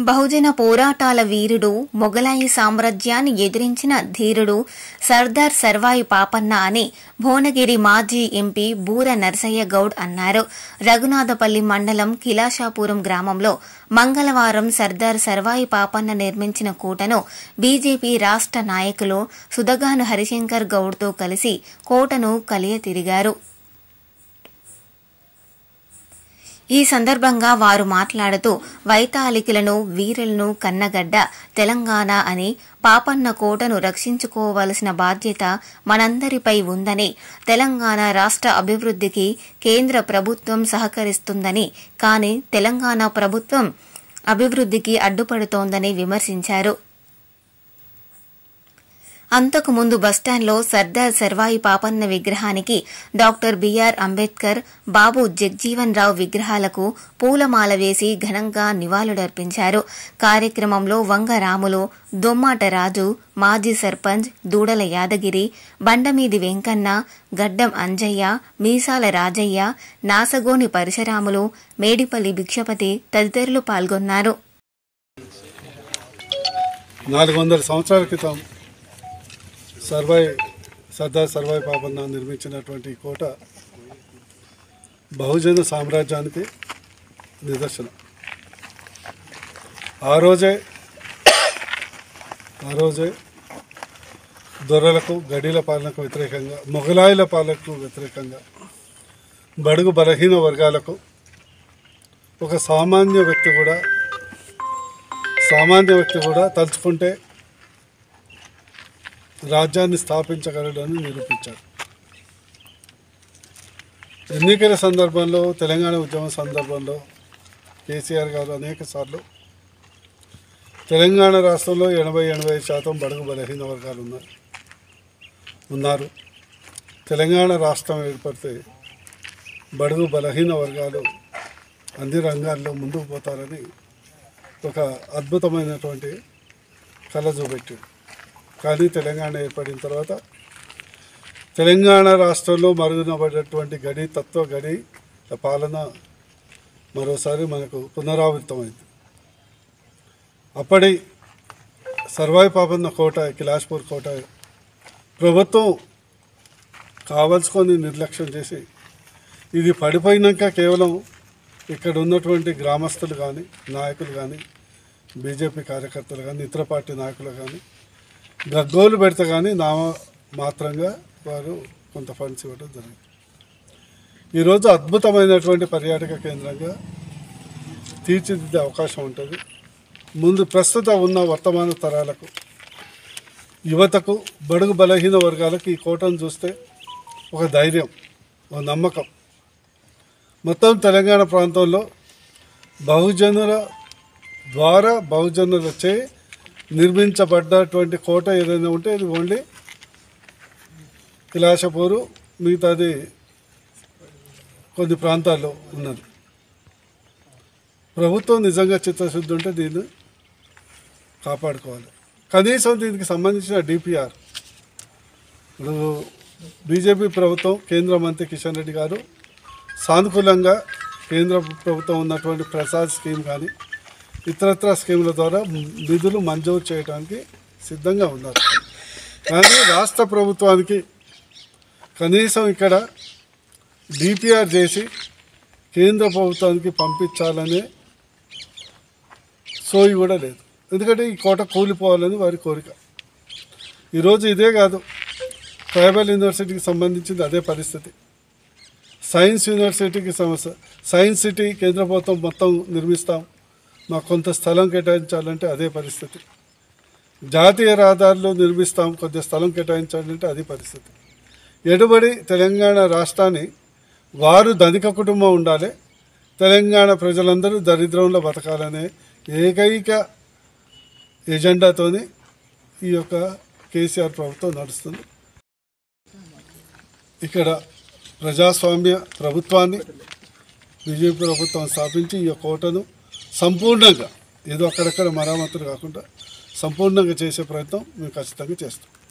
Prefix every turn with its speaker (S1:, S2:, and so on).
S1: బహుజన పోరాటాల వీరుడు మొగలాయి సామ్రాజ్యాన్ని ఎదిరించిన ధీరుడు సర్దార్ సర్వాయి పాపన్న అని భువనగిరి మాజీ ఎంపీ బూర నరసయ్య గౌడ్ అన్నారు రఘునాథపల్లి మండలం కిలాషాపురం గ్రామంలో మంగళవారం సర్దార్ సర్వాయి పాపన్న నిర్మించిన కోటను బీజేపీ రాష్ట్ర నాయకులు సుదగాను హరిశంకర్ గౌడ్తో కలిసి కోటను కలియ తిరిగారు ఈ సందర్భంగా వారు మాట్లాడుతూ వైతాళికులను వీరులను కన్నగడ్డ తెలంగాణ అని పాపన్న కోటను రక్షించుకోవలసిన బాధ్యత మనందరిపై ఉందని తెలంగాణ రాష్ట్ర అభివృద్ధికి కేంద్ర ప్రభుత్వం సహకరిస్తుందని కానీ తెలంగాణ ప్రభుత్వం అభివృద్ధికి అడ్డుపడుతోందని విమర్శించారు అంతకు ముందు బస్టాండ్లో సర్దార్ సర్వాయి పాపన్న విగ్రహానికి డాక్టర్ బిఆర్ అంబేద్కర్ బాబు జగ్జీవన్ రావు విగ్రహాలకు పూలమాల వేసి ఘనంగా నివాళులర్పించారు కార్యక్రమంలో వంగ రాములు దొమ్మాట రాజు మాజీ సర్పంచ్ దూడల యాదగిరి బండమీది వెంకన్న గడ్డం అంజయ్య మీసాల రాజయ్య నాసగోని పరశురాములు మేడిపల్లి భిక్షపతి తదితరులు పాల్గొన్నారు
S2: నాలుగు వందల సంవత్సరాల క్రితం సర్వాయి సర్దార్ సర్వాయి పాపన్న నిర్మించినటువంటి ఈ కోట బహుజన సామ్రాజ్యానికి నిదర్శనం ఆ రోజే ఆ రోజే దొరలకు గడీల పాలనకు వ్యతిరేకంగా మొఘలాయుల పాలనకు వ్యతిరేకంగా బడుగు బలహీన వర్గాలకు ఒక సామాన్య వ్యక్తి కూడా సామాన్య వ్యక్తి కూడా తలుచుకుంటే రాజ్యాన్ని స్థాపించగలడని నిరూపించారు ఎన్నికల సందర్భంలో తెలంగాణ ఉద్యమం సందర్భంలో కేసీఆర్ గారు అనేక సార్లు తెలంగాణ రాష్ట్రంలో ఎనభై ఎనభై శాతం బడుగు బలహీన వర్గాలు ఉన్నారు ఉన్నారు తెలంగాణ రాష్ట్రం ఏర్పడితే బడుగు బలహీన వర్గాలు అన్ని రంగాల్లో ముందుకు పోతారని ఒక అద్భుతమైనటువంటి కళ చూపెట్టాడు కానీ తెలంగాణ ఏర్పడిన తర్వాత తెలంగాణ రాష్ట్రంలో మరుగునబడినటువంటి గడి తత్వ గడి పాలన మరోసారి మనకు పునరావృతమైంది అప్పటి సర్వాయి పాపన్న కోట కిలాష్పూర్ కోట ప్రభుత్వం కావలసుకొని నిర్లక్ష్యం చేసి ఇది పడిపోయినాక కేవలం ఇక్కడ ఉన్నటువంటి గ్రామస్తులు కానీ నాయకులు కానీ బీజేపీ కార్యకర్తలు కానీ ఇతర పార్టీ నాయకులు కానీ గగ్గోలు పెడితే కానీ నామ మాత్రంగా వారు కొంత ఫండ్స్ ఇవ్వడం జరిగింది ఈరోజు అద్భుతమైనటువంటి పర్యాటక కేంద్రంగా తీర్చిదిద్దే అవకాశం ఉంటుంది ముందు ప్రస్తుత ఉన్న వర్తమాన తరాలకు యువతకు బడుగు బలహీన వర్గాలకు ఈ కోటను చూస్తే ఒక ధైర్యం ఒక నమ్మకం మొత్తం తెలంగాణ ప్రాంతంలో బహుజనుల ద్వారా బహుజనులచే నిర్మించబడ్డటువంటి కోట ఏదైనా ఉంటే అది ఓన్లీ కిలాషపూరు మిగతాది కొన్ని ప్రాంతాల్లో ఉన్నది ప్రభుత్వం నిజంగా చిత్తశుద్ధి ఉంటే దీన్ని కాపాడుకోవాలి కనీసం దీనికి సంబంధించిన డిపిఆర్ ఇప్పుడు బీజేపీ ప్రభుత్వం కేంద్ర మంత్రి కిషన్ రెడ్డి గారు సానుకూలంగా కేంద్ర ప్రభుత్వం ఉన్నటువంటి ప్రసాద్ స్కీమ్ కానీ ఇతరత్ర స్కీముల ద్వారా నిధులు మంజూరు చేయడానికి సిద్ధంగా ఉన్నారు కానీ రాష్ట్ర ప్రభుత్వానికి కనీసం ఇక్కడ డిపిఆర్ చేసి కేంద్ర ప్రభుత్వానికి పంపించాలనే సోయి కూడా లేదు ఎందుకంటే ఈ కోట కూలిపోవాలని వారి కోరిక ఈరోజు ఇదే కాదు ట్రైబల్ యూనివర్సిటీకి సంబంధించింది అదే పరిస్థితి సైన్స్ యూనివర్సిటీకి సమస్య సైన్స్ సిటీ కేంద్ర ప్రభుత్వం మొత్తం నిర్మిస్తాం మాకు కొంత స్థలం కేటాయించాలంటే అదే పరిస్థితి జాతీయ రహదారులు నిర్మిస్తాం కొద్ది స్థలం కేటాయించాలంటే అది పరిస్థితి ఎడుబడి తెలంగాణ రాష్ట్రాన్ని వారు ధనిక కుటుంబం ఉండాలి తెలంగాణ ప్రజలందరూ దరిద్రంలో బతకాలనే ఏకైక ఎజెండాతోని ఈ యొక్క కేసీఆర్ ప్రభుత్వం నడుస్తుంది ఇక్కడ ప్రజాస్వామ్య ప్రభుత్వాన్ని బీజేపీ ప్రభుత్వం స్థాపించి ఈ కోటను సంపూర్ణంగా ఏదో అక్కడక్కడ మరామతులు కాకుండా సంపూర్ణంగా చేసే ప్రయత్నం మేము ఖచ్చితంగా చేస్తాం